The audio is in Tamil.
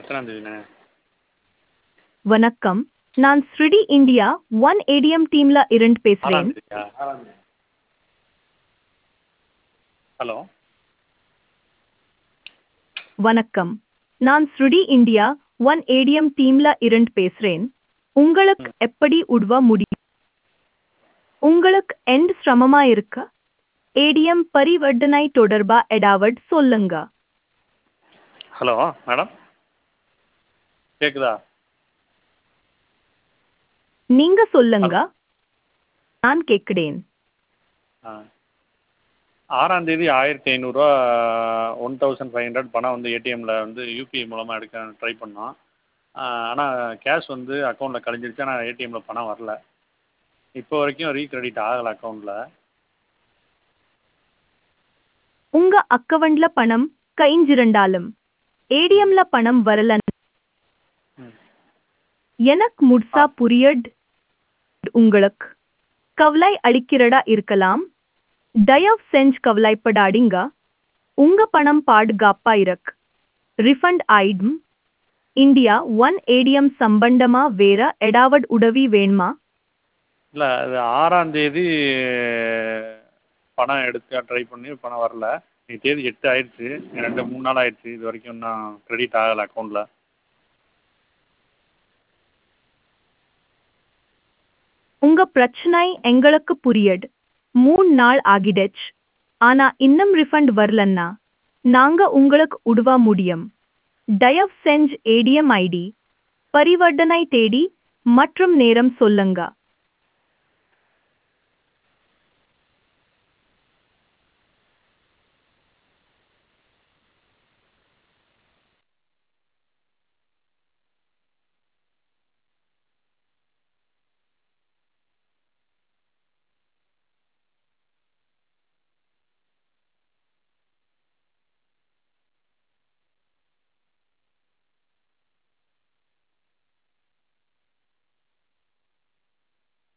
எத்தனாம் தேதிண்ணே வணக்கம் நான் ஸ்ருடி இந்தியா ஒன் ஏடிஎம் டீம்ல இருந்து பேசுறேன் ஆறாம் தேதியா ஹலோ வணக்கம் நான் ஸ்ருடி இந்தியா ஒன் ஏடிஎம் டீம்ல இருந்து பேசுறேன் உங்களுக்கு எப்படி உதவ முடியும் உங்களுக்கு எந்த சிரமமா இருக்க ஏடிஎம் பரிவர்த்தனை தொடர்பா ஏதாவது சொல்லுங்க ஹலோ மேடம் கேட்குதா நீங்க சொல்லுங்க நான் கேட்கிறேன் ஆ ஆறாம் தேதி ஆயிரத்தி ஐநூறுரூவா ஒன் தௌசண்ட் ஃபைவ் ஹண்ட்ரட் பணம் வந்து ஏடிஎம்மில் வந்து யூபிஐ மூலமாக எடுக்க ட்ரை பண்ணோம் ஆனால் கேஷ் வந்து அக்கௌண்ட்டில் கழிஞ்சிருச்சு ஆனால் ஏடிஎம்மில் பணம் வரல இப்போ வரைக்கும் ரீக்ரெடிட் ஆகலை அக்கௌண்ட்டில் உங்க அக்கவுண்ட்ல பணம் கைஞ்சிரண்டாலும் ஏடிஎம்ல பணம் வரல ம் எனக்கு முழுசா புரியட் உங்களுக்கு கவலை அளிக்கிறதா இருக்கலாம் தயவு செஞ்சு கவலைப்படாதீங்க உங்க பணம் பாதுகாப்பா இருக்கு ரிஃபண்ட் ஆயிடும் இந்தியா ஒன் ஏடிஎம் சம்பந்தமா வேற ஏதாவது உதவி வேணுமா இல்லை அது ஆறாம் தேதி பணம் எடுக்க ட்ரை பண்ணி பணம் வரல இன்னைக்கு தேதி எட்டு ஆயிடுச்சு ரெண்டு மூணு நாள் ஆயிடுச்சு இது வரைக்கும் இன்னும் க்ரெடிட் ஆகலை அக்கௌண்ட்டில் உங்க பிரச்சனை எங்களுக்கு புரியட் மூணு நாள் ஆகிடுச்சு ஆனா இன்னும் ரிஃபண்ட் வரலன்னா நாங்க உங்களுக்கு உதவ முடியும் தயவு செஞ்சு ஏடிஎம் ஐடி பரிவர்த்தனை தேதி மற்றும் நேரம் சொல்லுங்க